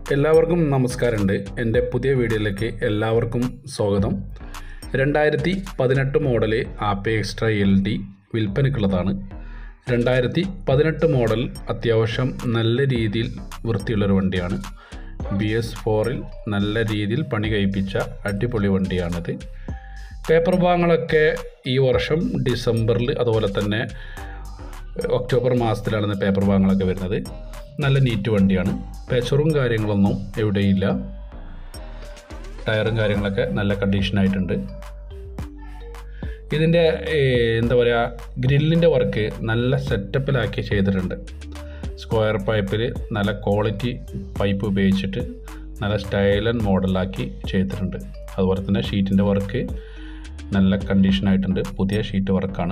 എല്ലാവർക്കും നമസ്കാരമുണ്ട് എൻ്റെ പുതിയ വീഡിയോയിലേക്ക് എല്ലാവർക്കും സ്വാഗതം രണ്ടായിരത്തി പതിനെട്ട് മോഡല് ആപ്പ എക്സ്ട്രാ എൽ ഡി വിൽപ്പനയ്ക്കുള്ളതാണ് രണ്ടായിരത്തി പതിനെട്ട് മോഡൽ അത്യാവശ്യം നല്ല രീതിയിൽ വൃത്തിയുള്ളൊരു വണ്ടിയാണ് ബി എസ് ഫോറിൽ നല്ല രീതിയിൽ പണി കഴിപ്പിച്ച അടിപൊളി വണ്ടിയാണിത് പേപ്പർ ഭാഗങ്ങളൊക്കെ ഈ വർഷം ഡിസംബറിൽ അതുപോലെ തന്നെ ഒക്ടോബർ മാസത്തിലാണ് പേപ്പർ ഭാഗങ്ങളൊക്കെ വരുന്നത് നല്ല നീറ്റ് വണ്ടിയാണ് പേച്ചറും കാര്യങ്ങളൊന്നും എവിടെയില്ല ടയറും കാര്യങ്ങളൊക്കെ നല്ല കണ്ടീഷനായിട്ടുണ്ട് ഇതിൻ്റെ എന്താ പറയുക ഗ്രില്ലിൻ്റെ വർക്ക് നല്ല സെറ്റപ്പിലാക്കി ചെയ്തിട്ടുണ്ട് സ്ക്വയർ പൈപ്പിൽ നല്ല ക്വാളിറ്റി പൈപ്പ് ഉപയോഗിച്ചിട്ട് നല്ല സ്റ്റൈലൻ മോഡലാക്കി ചെയ്തിട്ടുണ്ട് അതുപോലെ തന്നെ ഷീറ്റിൻ്റെ വർക്ക് നല്ല കണ്ടീഷനായിട്ടുണ്ട് പുതിയ ഷീറ്റ് വർക്കാണ്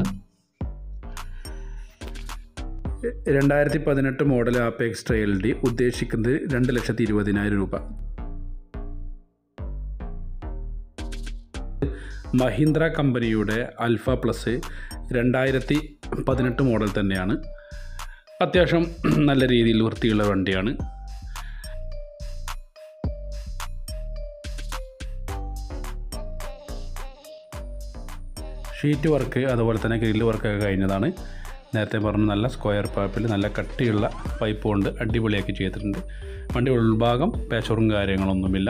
രണ്ടായിരത്തി പതിനെട്ട് മോഡൽ ആപ്പ് എക്സ്ട്രാ എൽ ഡി ഉദ്ദേശിക്കുന്നത് രണ്ട് ലക്ഷത്തി ഇരുപതിനായിരം രൂപ മഹീന്ദ്ര കമ്പനിയുടെ അൽഫ പ്ലസ് രണ്ടായിരത്തി പതിനെട്ട് മോഡൽ തന്നെയാണ് അത്യാവശ്യം നല്ല രീതിയിൽ വൃത്തിയുള്ള വണ്ടിയാണ് ഷീറ്റ് വർക്ക് അതുപോലെ തന്നെ ഗ്രില്ല് വർക്കൊക്കെ കഴിഞ്ഞതാണ് നേരത്തെ പറഞ്ഞ നല്ല സ്ക്വയർ പൈപ്പിൽ നല്ല കട്ടിയുള്ള പൈപ്പ് കൊണ്ട് അടിപൊളിയാക്കി ചെയ്തിട്ടുണ്ട് വണ്ടി ഉൾഭാഗം പേച്ചറും കാര്യങ്ങളൊന്നുമില്ല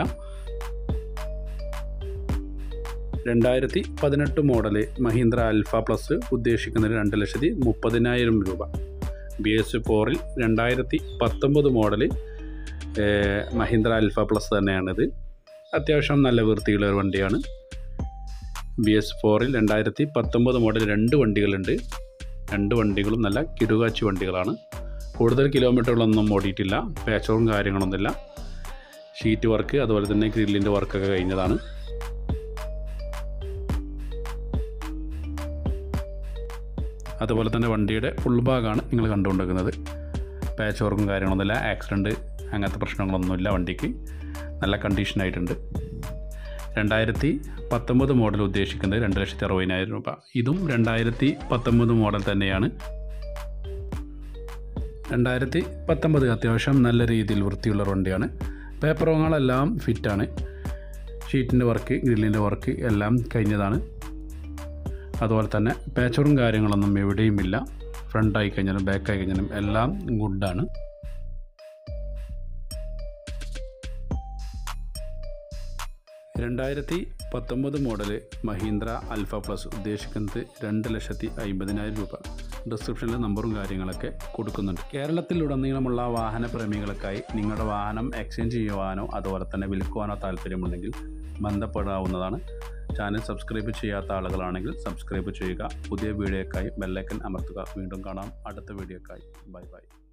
രണ്ടായിരത്തി പതിനെട്ട് മോഡല് മഹീന്ദ്ര അൽഫ പ്ലസ് ഉദ്ദേശിക്കുന്നത് രണ്ട് ലക്ഷത്തി മുപ്പതിനായിരം രൂപ ബി എസ് ഫോറിൽ രണ്ടായിരത്തി പത്തൊമ്പത് മോഡല് മഹീന്ദ്ര അൽഫ പ്ലസ് തന്നെയാണിത് അത്യാവശ്യം നല്ല വൃത്തിയുള്ള ഒരു വണ്ടിയാണ് ബി എസ് ഫോറിൽ രണ്ടായിരത്തി പത്തൊമ്പത് മോഡൽ രണ്ട് വണ്ടികളുണ്ട് രണ്ട് വണ്ടികളും നല്ല കിടുകാച്ചി വണ്ടികളാണ് കൂടുതൽ കിലോമീറ്ററുകളൊന്നും ഓടിയിട്ടില്ല പേച്ചറും കാര്യങ്ങളൊന്നുമില്ല ഷീറ്റ് വർക്ക് അതുപോലെ തന്നെ ഗ്രില്ലിൻ്റെ വർക്കൊക്കെ കഴിഞ്ഞതാണ് അതുപോലെ തന്നെ വണ്ടിയുടെ ഉൾഭാഗമാണ് നിങ്ങൾ കണ്ടുകൊണ്ടിരിക്കുന്നത് പാച്ച് വർക്കും കാര്യങ്ങളൊന്നുമില്ല ആക്സിഡൻറ്റ് അങ്ങനത്തെ പ്രശ്നങ്ങളൊന്നുമില്ല വണ്ടിക്ക് നല്ല കണ്ടീഷനായിട്ടുണ്ട് രണ്ടായിരത്തി പത്തൊമ്പത് മോഡൽ ഉദ്ദേശിക്കുന്നത് രണ്ട് ലക്ഷത്തി അറുപതിനായിരം രൂപ ഇതും രണ്ടായിരത്തി പത്തൊമ്പത് മോഡൽ തന്നെയാണ് രണ്ടായിരത്തി പത്തൊമ്പത് അത്യാവശ്യം നല്ല രീതിയിൽ വൃത്തിയുള്ള വണ്ടിയാണ് പേപ്പർ റോങ്ങുകളെല്ലാം ഫിറ്റാണ് ഷീറ്റിൻ്റെ വർക്ക് ഗ്രില്ലിൻ്റെ വർക്ക് എല്ലാം കഴിഞ്ഞതാണ് അതുപോലെ തന്നെ പേച്ചറും കാര്യങ്ങളൊന്നും എവിടെയും ഇല്ല ഫ്രണ്ടായി കഴിഞ്ഞാലും ബാക്കായി കഴിഞ്ഞാലും എല്ലാം ഗുഡാണ് രണ്ടായിരത്തി പത്തൊമ്പത് മോഡല് മഹീന്ദ്ര അൽഫ പ്ലസ് ഉദ്ദേശിക്കുന്നത് രണ്ട് ലക്ഷത്തി അമ്പതിനായിരം രൂപ ഡിസ്ക്രിപ്ഷനിൽ നമ്പറും കാര്യങ്ങളൊക്കെ കൊടുക്കുന്നുണ്ട് കേരളത്തിലുടനീളമുള്ള വാഹന പ്രേമികൾക്കായി നിങ്ങളുടെ വാഹനം എക്സ്ചേഞ്ച് ചെയ്യുവാനോ അതുപോലെ തന്നെ വിൽക്കുവാനോ താല്പര്യമുണ്ടെങ്കിൽ ബന്ധപ്പെടാവുന്നതാണ് ചാനൽ സബ്സ്ക്രൈബ് ചെയ്യാത്ത ആളുകളാണെങ്കിൽ സബ്സ്ക്രൈബ് ചെയ്യുക പുതിയ വീഡിയോക്കായി ബെല്ലൈക്കൻ അമർത്തുക വീണ്ടും കാണാം അടുത്ത വീഡിയോക്കായി ബൈ ബൈ